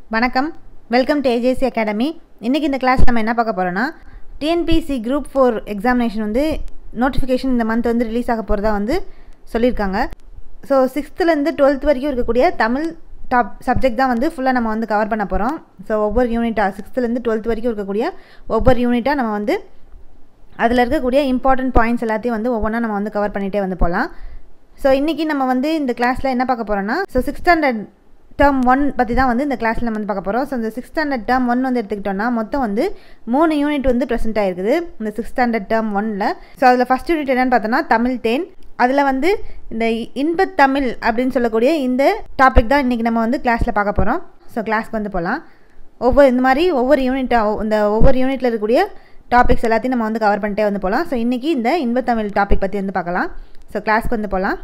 வணக்கம் welcome to AJC academy இன்றைக்கி இந்த கிளாஸ் நம்ம என்ன பார்க்க போகிறோன்னா டிஎன்பிசி குரூப் ஃபோர் எக்ஸாமினேஷன் வந்து நோட்டிஃபிகேஷன் இந்த மந்த் வந்து ரிலீஸ் ஆக போகிறதா வந்து சொல்லியிருக்காங்க ஸோ சிக்ஸ்த்துலேருந்து டுவெல்த் வரைக்கும் இருக்கக்கூடிய தமிழ் டாப் சப்ஜெக்ட் தான் வந்து ஃபுல்லாக நம்ம வந்து கவர் பண்ண போகிறோம் ஸோ ஒவ்வொரு யூனிட்டாக சிக்ஸ்த்துலேருந்து டுவெல்த் வரைக்கும் இருக்கக்கூடிய ஒவ்வொரு யூனிட்டாக நம்ம வந்து அதில் இருக்கக்கூடிய இம்பார்ட்டன்ட் பாயிண்ட்ஸ் எல்லாத்தையும் வந்து ஒவ்வொன்றா நம்ம வந்து கவர் பண்ணிகிட்டே வந்து போகலாம் ஸோ இன்றைக்கி நம்ம வந்து இந்த கிளாஸில் என்ன பார்க்க போகிறோன்னா so six standard term one பற்றி தான் வந்து இந்த கிளாஸில் நம்ம வந்து பார்க்க போகிறோம் ஸோ இந்த சிக்ஸ் ஸ்டாண்டர்ட் டேர்ம் ஒன் வந்து எடுத்துக்கிட்டோம்னா மொத்தம் வந்து மூணு யூனிட் வந்து ப்ரெசென்ட் ஆயிருக்குது இந்த சிக்ஸ் ஸ்டாண்டர்ட் டேர்ம் ஒனில் ஸோ அதில் ஃபஸ்ட் யூனிட் என்னென்னு பார்த்தோன்னா தமிழ் தேன் அதில் வந்து இந்த இன்பத் தமிழ் அப்படின்னு சொல்லக்கூடிய இந்த டாபிக் தான் இன்றைக்கி நம்ம வந்து கிளாஸில் பார்க்க போகிறோம் ஸோ கிளாஸ்க்கு வந்து போகலாம் ஒவ்வொரு இந்த மாதிரி ஒவ்வொரு யூனிட்டாக இந்த ஒவ்வொரு யூனிட்டில் இருக்கக்கூடிய டாபிக்ஸ் எல்லாத்தையும் நம்ம வந்து கவர் பண்ணிட்டே வந்து போகலாம் ஸோ இன்றைக்கி இந்த இன்பத்தமிழ் டாபிக் பற்றி வந்து பார்க்கலாம் ஸோ கிளாஸ்க்கு வந்து போகலாம்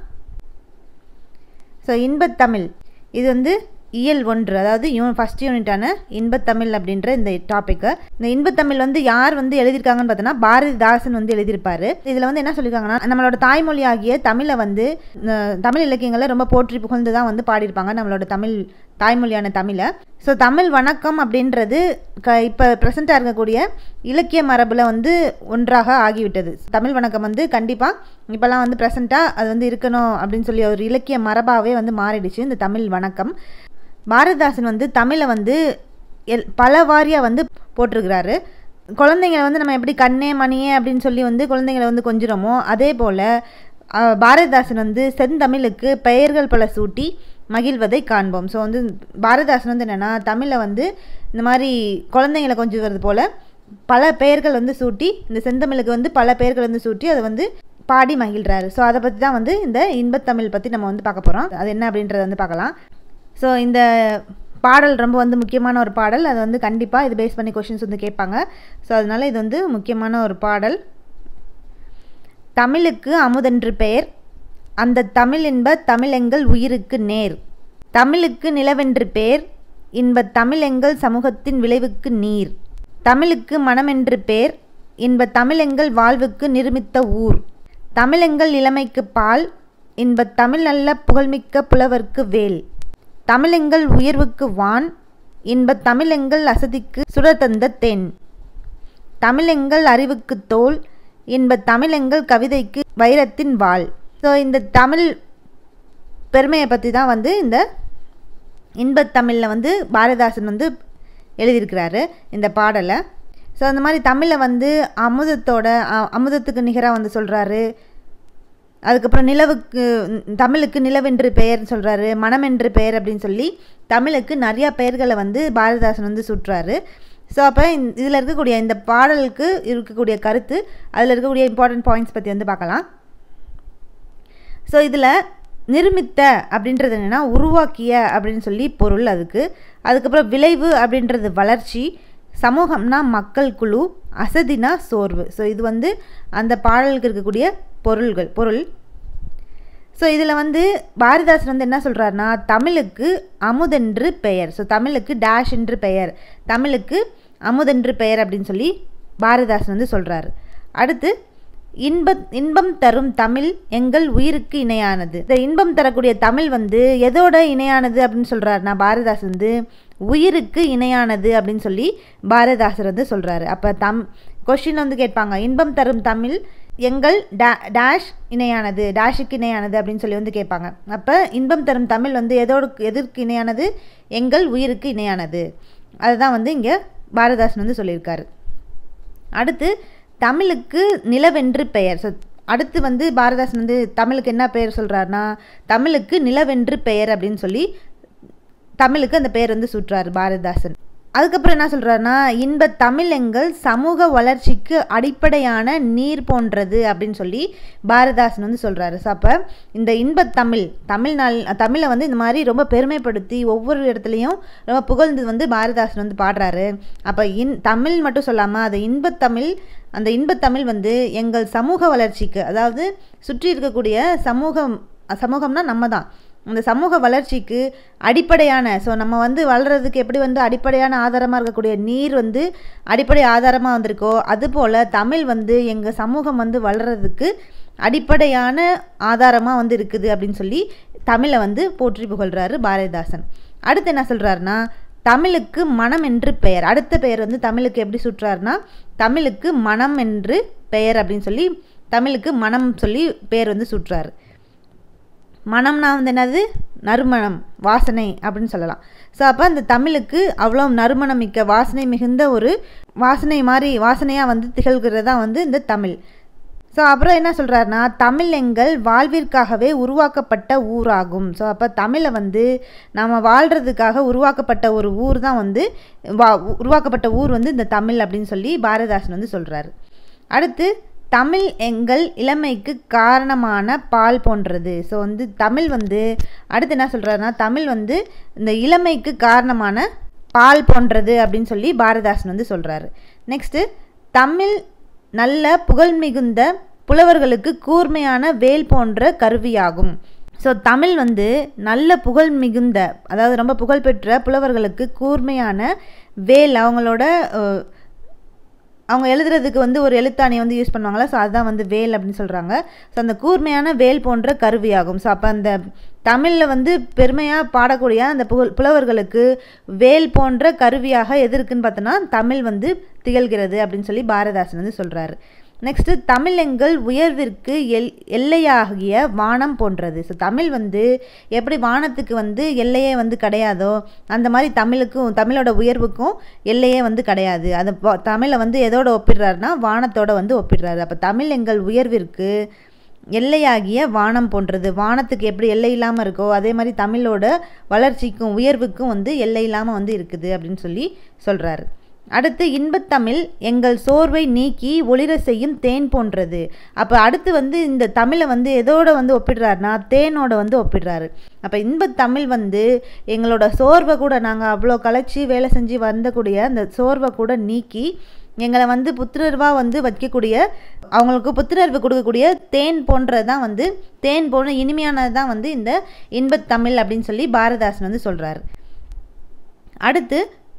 ஸோ இன்பத்தமிழ் இது வந்து இயல் ஒன்று அதாவது யூ ஃபஸ்ட் யூனிட்டான இன்பத்தமிழ் அப்படின்ற இந்த டாப்பிக்கு இந்த இன்பத்தமிழ் வந்து யார் வந்து எழுதியிருக்காங்கன்னு பார்த்தோன்னா பாரதிதாசன் வந்து எழுதியிருப்பாரு இதில் வந்து என்ன சொல்லியிருக்காங்கன்னா நம்மளோட தாய்மொழி ஆகிய தமிழை வந்து அஹ், தமிழ் இலக்கியங்களை ரொம்ப போற்றி புகழ்ந்து தான் வந்து பாடியிருப்பாங்க நம்மளோட தமிழ் தாய்மொழியான தமிழை ஸோ தமிழ் வணக்கம் அப்படின்றது க இப்போ ப்ரெசண்ட்டாக இருக்கக்கூடிய இலக்கிய மரபில் வந்து ஒன்றாக ஆகிவிட்டது தமிழ் வணக்கம் வந்து கண்டிப்பாக இப்போல்லாம் வந்து ப்ரெசண்ட்டாக அது வந்து இருக்கணும் அப்படின்னு சொல்லி ஒரு இலக்கிய மரபாகவே வந்து மாறிடுச்சு இந்த தமிழ் வணக்கம் பாரதிதாசன் வந்து தமிழை வந்து எல் பல வாரியாக வந்து போட்டிருக்கிறாரு குழந்தைங்களை வந்து நம்ம எப்படி கண்ணே மணியே அப்படின்னு சொல்லி வந்து குழந்தைங்களை வந்து கொஞ்சுறோமோ அதே போல் அஹ், பாரதிதாசன் வந்து செந்தமிழுக்கு பெயர்கள் பல சூட்டி மகிழ்வதை காண்போம் ஸோ வந்து பாரதிதாசன் வந்து என்னென்னா தமிழை வந்து இந்த மாதிரி குழந்தைங்களை கொஞ்சுவது போல் பல பெயர்கள் வந்து சூட்டி இந்த செந்தமிழுக்கு வந்து பல பெயர்கள் வந்து சூட்டி அதை வந்து பாடி மகிழ்றாரு ஸோ அதை பற்றி தான் வந்து இந்த இன்பத்தமிழ் பற்றி நம்ம வந்து பார்க்க போகிறோம் அது என்ன அப்படின்றத வந்து பார்க்கலாம் ஸோ இந்த பாடல் ரொம்ப வந்து முக்கியமான ஒரு பாடல் அது வந்து கண்டிப்பாக இது பேஸ் பண்ணி கொஷின்ஸ் வந்து கேட்பாங்க ஸோ அதனால இது வந்து முக்கியமான ஒரு பாடல் தமிழுக்கு அமுதென்று பெயர் அந்த தமிழ் இன்ப தமிழெங்கள் உயிருக்கு நேர் தமிழுக்கு நிலவென்று பேர் இன்ப தமிழெங்கள் சமூகத்தின் விளைவுக்கு நீர் தமிழுக்கு மனமென்று பேர் இன்ப தமிழெங்கள் வாழ்வுக்கு நிருமித்த ஊர் தமிழெங்கள் இளமைக்கு பால் இன்ப தமிழ் நல்ல புகழ்மிக்க புலவர்க்கு வேல் தமிழெங்கள் உயர்வுக்கு வான் இன்ப தமிழெங்கள் அசதிக்கு சுடர்தந்த தென் தமிழெங்கள் அறிவுக்கு தோல் இன்ப தமிழெங்கள் கவிதைக்கு வைரத்தின் வாள் ஸோ இந்த தமிழ் பெருமையை பற்றி தான் வந்து இந்த இன்பத்தமிழில் வந்து பாரதிதாசன் வந்து எழுதியிருக்கிறாரு இந்த பாடலை ஸோ அந்த மாதிரி தமிழை வந்து அமுதத்தோட அ- அமுதத்துக்கு நிகராக வந்து சொல்கிறாரு அதுக்கப்புறம் நிலவுக்கு ம், தமிழுக்கு நிலவென்று பெயர் சொல்கிறாரு மனமென்று பெயர் அப்படின்னு சொல்லி தமிழுக்கு நிறையா பெயர்களை வந்து பாரதிதாசன் வந்து சுட்டுறாரு ஸோ அப்போ இதில் இருக்கக்கூடிய இந்த பாடலுக்கு இருக்கக்கூடிய கருத்து அதில் இருக்கக்கூடிய இம்பார்ட்டன்ட் பாயிண்ட்ஸ் பற்றி வந்து பார்க்கலாம் ஸோ இதில் நிர்மித்த அப்படின்றது என்னென்னா உருவாக்கிய அப்படின்னு சொல்லி பொருள் அதுக்கு அதுக்கப்புறம் விளைவு அப்படின்றது வளர்ச்சி சமூகம்னா மக்கள் குழு அசதினா சோர்வு ஸோ இது வந்து அந்த பாடலுக்கு இருக்கக்கூடிய பொருள்கள் பொருள் ஸோ இதில் வந்து பாரதிதாசன் வந்து என்ன சொல்கிறாருன்னா தமிழுக்கு அமுதென்று பெயர் ஸோ தமிழுக்கு டேஷ் என்று பெயர் தமிழுக்கு அமுதென்று பெயர் அப்படின்னு சொல்லி பாரதிதாசன் வந்து சொல்கிறாரு அடுத்து இன்ப இன்பம் தரும் தமிழ் எங்கள் உயிருக்கு இணையானது இந்த இன்பம் தரக்கூடிய தமிழ் வந்து எதோட இணையானது அப்படின்னு சொல்கிறாருன்னா பாரதிதாசன் வந்து உயிருக்கு இணையானது அப்படின்னு சொல்லி பாரதிதாசர் வந்து சொல்கிறாரு அப்போ தம் கொஷின் வந்து கேட்பாங்க இன்பம் தரும் தமிழ் எங்கள் டா டேஷ் இணையானது டேஷுக்கு இணையானது அப்படின்னு சொல்லி வந்து கேட்பாங்க அப்போ இன்பம் தரும் தமிழ் வந்து எதோடு எதற்கு இணையானது எங்கள் உயிருக்கு இணையானது அதுதான் வந்து இங்கே பாரதிதாசன் வந்து சொல்லியிருக்காரு அடுத்து தமிழுக்கு நிலவென்று பெயர் ஸோ அடுத்து வந்து பாரதிதாசன் வந்து தமிழுக்கு என்ன பெயர் சொல்கிறாருன்னா தமிழுக்கு நிலவென்று பெயர் அப்படின்னு சொல்லி தமிழுக்கு அந்த பெயர் வந்து சுட்டுறாரு பாரதிதாசன் அதுக்கப்புறம் என்ன சொல்கிறாருன்னா இன்ப தமிழெங்கள் சமூக வளர்ச்சிக்கு அடிப்படையான நீர் போன்றது அப்படின்னு சொல்லி பாரதிதாசன் வந்து சொல்கிறாரு ஸோ அப்போ இந்த இன்பத் தமிழ் தமிழ்நாள் தமிழை வந்து இந்த மாதிரி ரொம்ப பெருமைப்படுத்தி ஒவ்வொரு இடத்துலையும் ரொம்ப புகழ்ந்து வந்து பாரதிதாசன் வந்து பாடுறாரு அப்போ இன் தமிழ் மட்டும் சொல்லாமல் அது இன்பத்தமிழ் அந்த இன்பத்தமிழ் வந்து எங்கள் சமூக வளர்ச்சிக்கு அதாவது சுற்றி இருக்கக்கூடிய சமூகம் சமூகம்னா நம்ம தான் இந்த சமூக வளர்ச்சிக்கு அடிப்படையான ஸோ நம்ம வந்து வளர்கிறதுக்கு எப்படி வந்து அடிப்படையான ஆதாரமாக இருக்கக்கூடிய நீர் வந்து அடிப்படை ஆதாரமாக வந்திருக்கோ அதுபோல் தமிழ் வந்து எங்கள் சமூகம் வந்து வளர்கிறதுக்கு அடிப்படையான ஆதாரமாக வந்து இருக்குது அப்படின்னு சொல்லி தமிழை வந்து போற்றி புகழ்கிறாரு பாரதிதாசன் அடுத்து என்ன சொல்கிறாருன்னா தமிழுக்கு மனம் என்று பெயர் அடுத்த பெயர் வந்து தமிழுக்கு எப்படி சுற்றாருன்னா தமிழுக்கு மனம் என்று பெயர் அப்படின்னு சொல்லி தமிழுக்கு மனம் சொல்லி பெயர் வந்து சுற்றாரு மனம்னா வந்து என்னது நறுமணம் வாசனை அப்படின்னு சொல்லலாம் ஸோ அப்போ அந்த தமிழுக்கு அவ்வளோ நறுமணம் மிக்க வாசனை மிகுந்த ஒரு வாசனை மாதிரி வாசனையாக வந்து திகழ்கிறது தான் வந்து இந்த தமிழ் ஸோ அப்புறம் என்ன சொல்கிறாருன்னா தமிழ் எங்கள் வாழ்விற்காகவே உருவாக்கப்பட்ட ஊராகும் ஸோ அப்போ தமிழை வந்து நம்ம வாழ்கிறதுக்காக உருவாக்கப்பட்ட ஒரு ஊர் தான் வந்து வா உருவாக்கப்பட்ட ஊர் வந்து இந்த தமிழ் அப்படின்னு சொல்லி பாரதிதாசன் வந்து சொல்கிறாரு அடுத்து தமிழ் எங்கள் இளமைக்கு காரணமான பால் போன்றது ஸோ வந்து தமிழ் வந்து அடுத்து என்ன சொல்கிறாருன்னா தமிழ் வந்து இந்த இளமைக்கு காரணமான பால் போன்றது அப்படின்னு சொல்லி பாரதிதாசன் வந்து சொல்கிறாரு நெக்ஸ்ட்டு தமிழ் நல்ல புகழ் மிகுந்த புலவர்களுக்கு கூர்மையான வேல் போன்ற கருவியாகும் ஸோ தமிழ் வந்து நல்ல புகழ் மிகுந்த அதாவது ரொம்ப புகழ்பெற்ற புலவர்களுக்கு கூர்மையான வேல் அவங்களோட அவங்க எழுதுறதுக்கு வந்து ஒரு எழுத்தாணி வந்து யூஸ் பண்ணுவாங்களா ஸோ அதுதான் வந்து வேல் அப்படின்னு சொல்கிறாங்க ஸோ அந்த கூர்மையான வேல் போன்ற கருவியாகும் ஸோ அப்போ அந்த தமிழில் வந்து பெருமையாக பாடக்கூடிய அந்த புகழ் புலவர்களுக்கு வேல் போன்ற கருவியாக எது இருக்குன்னு பார்த்தோன்னா தமிழ் வந்து திகழ்கிறது அப்படின்னு சொல்லி பாரதிதாசன் வந்து சொல்கிறாரு நெக்ஸ்ட்டு தமிழ் எங்கள் உயர்விற்கு எல் எல்லையாகிய வானம் போன்றது ஸோ தமிழ் வந்து எப்படி வானத்துக்கு வந்து எல்லையே வந்து கிடையாதோ அந்த மாதிரி தமிழுக்கும் தமிழோட உயர்வுக்கும் எல்லையே வந்து கிடையாது அது தமிழை வந்து எதோட ஒப்பிடுறாருனா வானத்தோட வந்து ஒப்பிடுறாரு அப்போ தமிழ் எங்கள் உயர்விற்கு எல்லையாகிய வானம் போன்றது வானத்துக்கு எப்படி எல்லை இல்லாமல் இருக்கோ அதே மாதிரி தமிழோட வளர்ச்சிக்கும் உயர்வுக்கும் வந்து எல்லை இல்லாமல் வந்து இருக்குது அப்படின்னு சொல்லி சொல்கிறாரு அடுத்து இன்பத்தமிழ் எங்கள் சோர்வை நீக்கி ஒளிர செய்யும் தேன் போன்றது அப்போ அடுத்து வந்து இந்த தமிழை வந்து எதோட வந்து ஒப்பிடுறாருனா தேனோட வந்து ஒப்பிடுறாரு அப்போ இன்பத்தமிழ் வந்து எங்களோட சோர்வை கூட நாங்கள் அவ்வளோ கலைச்சி வேலை செஞ்சு வந்தக்கூடிய அந்த சோர்வை கூட நீக்கி எங்களை வந்து புத்துணர்வாக வந்து வைக்கக்கூடிய அவங்களுக்கு புத்துணர்வு கொடுக்கக்கூடிய தேன் போன்றது தான் வந்து தேன் போன்ற இனிமையானது தான் வந்து இந்த இன்பத்தமிழ் அப்படின்னு சொல்லி பாரதிதாசன் வந்து சொல்கிறாரு அடுத்து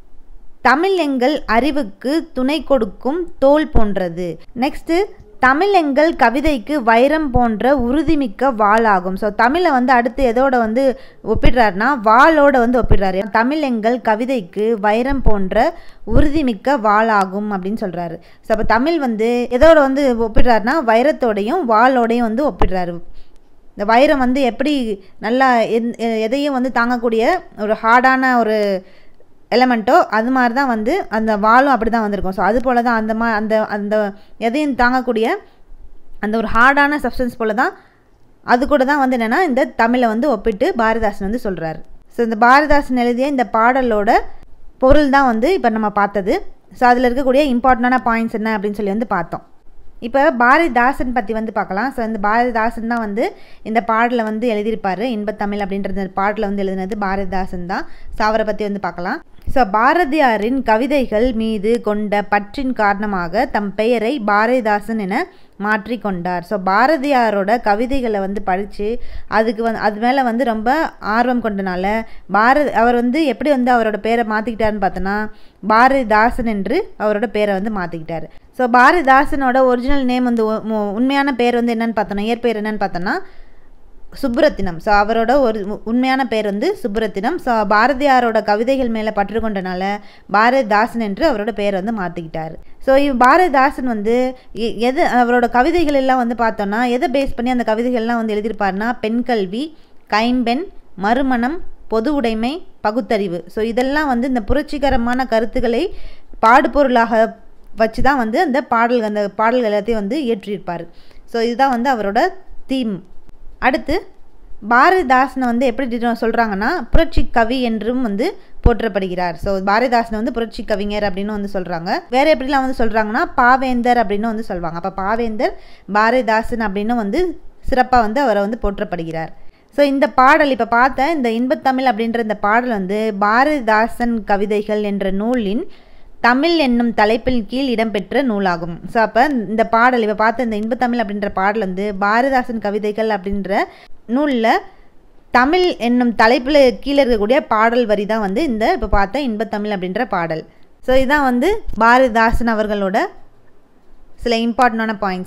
தமிழ் எங்கள் அறிவுக்கு துணை கொடுக்கும் தோல் போன்றது நெக்ஸ்ட்டு தமிழ் எங்கள் கவிதைக்கு வைரம் போன்ற உறுதிமிக்க வாளாகும் ஸோ தமிழை வந்து அடுத்து எதோட வந்து ஒப்பிடுறாருனா வாளோட வந்து ஒப்பிடுறாரு தமிழ் எங்கள் கவிதைக்கு வைரம் போன்ற உறுதிமிக்க வாளாகும் அப்படின்னு சொல்கிறாரு ஸோ அப்போ தமிழ் வந்து எதோட வந்து ஒப்பிடுறாருனா வைரத்தோடையும் வாளோடையும் வந்து ஒப்பிடுறாரு இந்த வைரம் வந்து எப்படி நல்லா எதையும் வந்து தாங்கக்கூடிய ஒரு ஹார்டான ஒரு எலமெண்ட்டோ அது மாதிரி தான் வந்து அந்த வாலும் அப்படி தான் வந்திருக்கும் ஸோ அது போல் தான் அந்த மா அந்த அந்த எதையும் தாங்கக்கூடிய அந்த ஒரு ஹார்டான சப்ஸ்டன்ஸ் போல் தான் அது கூட தான் வந்து என்னென்னா இந்த தமிழை வந்து ஒப்பிட்டு பாரதிதாசன் வந்து சொல்கிறாரு ஸோ இந்த பாரதிதாசன் எழுதிய இந்த பாடலோட பொருள் தான் வந்து இப்போ நம்ம பார்த்தது ஸோ அதில் இருக்கக்கூடிய இம்பார்ட்டண்டான பாயிண்ட்ஸ் என்ன அப்படின்னு சொல்லி வந்து பார்த்தோம் இப்போ பாரதிதாசன் பற்றி வந்து பார்க்கலாம் ஸோ இந்த பாரதிதாசன் தான் வந்து இந்த பாடலை வந்து எழுதியிருப்பார் இன்பத்தமிழ் அப்படின்ற பாடலை வந்து எழுதினது பாரதிதாசன் தான் ஸோ அவரை பற்றி வந்து பார்க்கலாம் ஸோ பாரதியாரின் கவிதைகள் மீது கொண்ட பற்றின் காரணமாக தம் பெயரை பாரதிதாசன் என மாற்றி கொண்டார் ஸோ பாரதியாரோட கவிதைகளை வந்து படித்து அதுக்கு வந்து அது மேலே வந்து ரொம்ப ஆர்வம் கொண்டனால பாரதி அவர் வந்து எப்படி வந்து அவரோட பேரை மாற்றிக்கிட்டாருன்னு பார்த்தோன்னா பாரதிதாசன் என்று அவரோட பேரை வந்து மாற்றிக்கிட்டார் ஸோ பாரதிதாசனோட ஒரிஜினல் நேம் வந்து உண்மையான பேர் வந்து என்னென்னு பார்த்தோன்னா இயற்பெயர் என்னென்னு பார்த்தோன்னா சுப்புரத்தினம் ஸோ அவரோட ஒரு உண்மையான பேர் வந்து சுப்புரத்தினம் ஸோ பாரதியாரோட கவிதைகள் மேலே பற்று கொண்டனால பாரதிதாசன் என்று அவரோட பேர் வந்து மாற்றிக்கிட்டார் ஸோ இவ் பாரதிதாசன் வந்து எது அவரோட கவிதைகள் எல்லாம் வந்து பார்த்தோன்னா எதை பேஸ் பண்ணி அந்த கவிதைகள்லாம் வந்து எழுதியிருப்பாருன்னா பெண் கல்வி கைம்பெண் மறுமணம் பொது உடைமை பகுத்தறிவு ஸோ இதெல்லாம் வந்து இந்த புரட்சிகரமான கருத்துக்களை பாடுபொருளாக வச்சு தான் வந்து அந்த பாடல் அந்த பாடல்கள் எல்லாத்தையும் வந்து இயற்றியிருப்பார் ஸோ இதுதான் வந்து அவரோட தீம் அடுத்து பாரதிதாசனை வந்து எப்படி சொல்கிறாங்கன்னா புரட்சி கவி என்றும் வந்து போற்றப்படுகிறார் ஸோ பாரதிதாசனை வந்து புரட்சி கவிஞர் அப்படின்னு வந்து சொல்கிறாங்க வேறு எப்படிலாம் வந்து சொல்கிறாங்கன்னா பாவேந்தர் அப்படின்னு வந்து சொல்லுவாங்க அப்போ பாவேந்தர் பாரதிதாசன் அப்படின்னு வந்து சிறப்பாக வந்து அவரை வந்து போற்றப்படுகிறார் ஸோ இந்த பாடல் இப்போ பார்த்த இந்த இன்பத்தமிழ் அப்படின்ற இந்த பாடல் வந்து பாரதிதாசன் கவிதைகள் என்ற நூலின் தமிழ் என்னும் தலைப்பின் கீழ் இடம்பெற்ற நூலாகும் ஸோ அப்போ இந்த பாடல் இப்போ பார்த்த இந்த இன்பத்தமிழ் அப்படின்ற பாடல் வந்து பாரதிதாசன் கவிதைகள் அப்படின்ற நூலில் தமிழ் என்னும் தலைப்பில் கீழே இருக்கக்கூடிய பாடல் வரி தான் வந்து இந்த இப்போ பார்த்த இன்பத்தமிழ் அப்படின்ற பாடல் ஸோ இதுதான் வந்து பாரதிதாசன் அவர்களோட சில இம்பார்ட்டண்டான பாயிண்ட்ஸு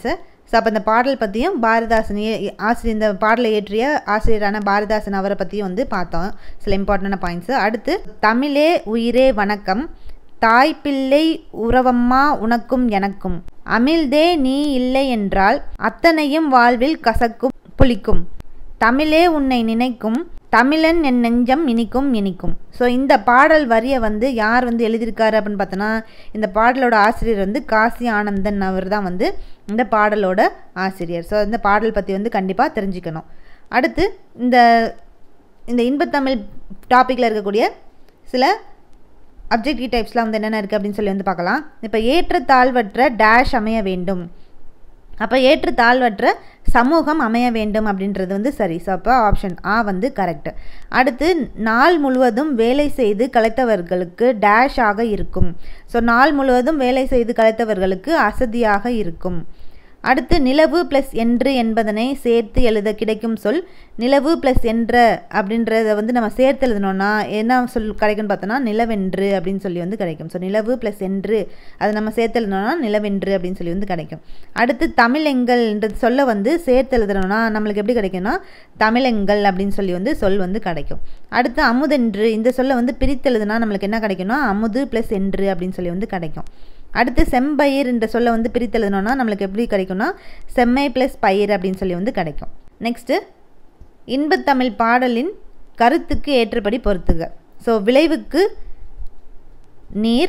ஸோ அப்போ இந்த பாடல் பற்றியும் பாரதிதாசன் ஆசிரியர் இந்த பாடலை இயற்றிய ஆசிரியரான பாரதிதாசன் அவரை பற்றியும் வந்து பார்த்தோம் சில இம்பார்ட்டண்டான பாயிண்ட்ஸு அடுத்து தமிழே உயிரே வணக்கம் தாய் பிள்ளை உறவம்மா உனக்கும் எனக்கும் அமிழ்தே நீ இல்லை என்றால் அத்தனையும் வாழ்வில் கசக்கும் புளிக்கும் தமிழே உன்னை நினைக்கும் தமிழன் என் நெஞ்சம் இனிக்கும் இனிக்கும் ஸோ இந்த பாடல் வரியை வந்து யார் வந்து எழுதியிருக்காரு அப்படின்னு பார்த்தோன்னா இந்த பாடலோட ஆசிரியர் வந்து காசி ஆனந்தன் அவர் தான் வந்து இந்த பாடலோட ஆசிரியர் ஸோ இந்த பாடல் பற்றி வந்து கண்டிப்பாக தெரிஞ்சுக்கணும் அடுத்து இந்த இந்த இன்பத்தமிழ் டாப்பிக்கில் இருக்கக்கூடிய சில அப்ஜெக்டிவ் டைப்ஸ்லாம் வந்து என்னென்ன இருக்குது அப்படின்னு சொல்லி வந்து பார்க்கலாம் இப்போ ஏற்ற தாழ்வற்ற டேஷ் அமைய வேண்டும் அப்போ ஏற்று தாழ்வற்ற சமூகம் அமைய வேண்டும் அப்படின்றது வந்து சரி ஸோ அப்போ ஆப்ஷன் ஆ வந்து கரெக்ட் அடுத்து நாள் முழுவதும் வேலை செய்து கலைத்தவர்களுக்கு டேஷ் ஆக இருக்கும் ஸோ நாள் முழுவதும் வேலை செய்து கலைத்தவர்களுக்கு அசதியாக இருக்கும் அடுத்து நிலவு ப்ளஸ் என்று என்பதனை சேர்த்து எழுத கிடைக்கும் சொல் நிலவு ப்ளஸ் என்ற அப்படின்றத வந்து நம்ம சேர்த்து எழுதணும்னா என்ன சொல் கிடைக்கும்னு பார்த்தோன்னா நிலவென்று அப்படின்னு சொல்லி வந்து கிடைக்கும் ஸோ நிலவு ப்ளஸ் என்று அதை நம்ம சேர்த்து எழுதணும்னா நிலவென்று அப்படின்னு சொல்லி வந்து கிடைக்கும் அடுத்து தமிழெங்கல்ன்றது சொல்ல வந்து சேர்த்து எழுதணும்னா நம்மளுக்கு எப்படி கிடைக்கும்னா தமிழெங்கல் அப்படின்னு சொல்லி வந்து சொல் வந்து கிடைக்கும் அடுத்து அமுதென்று இந்த சொல்லை வந்து பிரித்து எழுதுனா நம்மளுக்கு என்ன கிடைக்கும்னா அமுது ப்ளஸ் என்று அப்படின்னு சொல்லி வந்து கிடைக்கும் அடுத்து செம்பயிர் என்ற சொல்ல வந்து பிரித்து எழுதணும்னா நம்மளுக்கு எப்படி கிடைக்கும்னா செம்மை ப்ளஸ் பயிர் அப்படின்னு சொல்லி வந்து கிடைக்கும் நெக்ஸ்ட்டு இன்பத்தமிழ் பாடலின் கருத்துக்கு ஏற்றபடி பொறுத்துக ஸோ விளைவுக்கு நீர்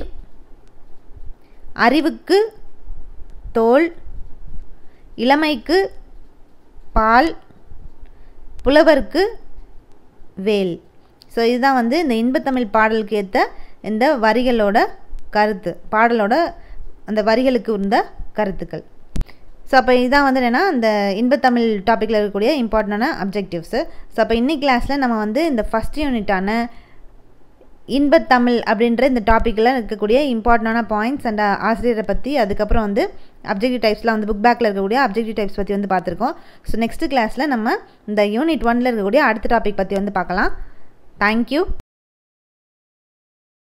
அறிவுக்கு தோல் இளமைக்கு பால் புலவருக்கு வேல் ஸோ இதுதான் வந்து இந்த இன்பத்தமிழ் பாடலுக்கு ஏற்ற இந்த வரிகளோட கருத்து பாடலோட அந்த வரிகளுக்கு இருந்த கருத்துக்கள் ஸோ அப்போ இதான் வந்து என்னென்னா இந்த இன்பத்தமிழ் டாப்பிக்கில் இருக்கக்கூடிய இம்பார்ட்டண்டான அப்ஜெக்டிவ்ஸு ஸோ அப்போ இன்னைக்கு கிளாஸில் நம்ம வந்து இந்த ஃபஸ்ட் யூனிட்டான இன்பத்தமிழ் அப்படின்ற இந்த டாப்பிக்கில் இருக்கக்கூடிய இம்பார்ட்டண்டான பாயிண்ட்ஸ் அண்ட் ஆசிரியரை பற்றி அதுக்கப்புறம் வந்து அப்ஜெக்டிவ் டைப்ஸ்லாம் வந்து புக் பேக்கில் இருக்கக்கூடிய அப்ஜெக்டிவ் டைப்ஸ் பற்றி வந்து பார்த்துருக்கோம் ஸோ நெக்ஸ்ட் கிளாஸில் நம்ம இந்த யூனிட் ஒனில் இருக்கக்கூடிய அடுத்த டாபிக் பற்றி வந்து பார்க்கலாம் தேங்க்யூ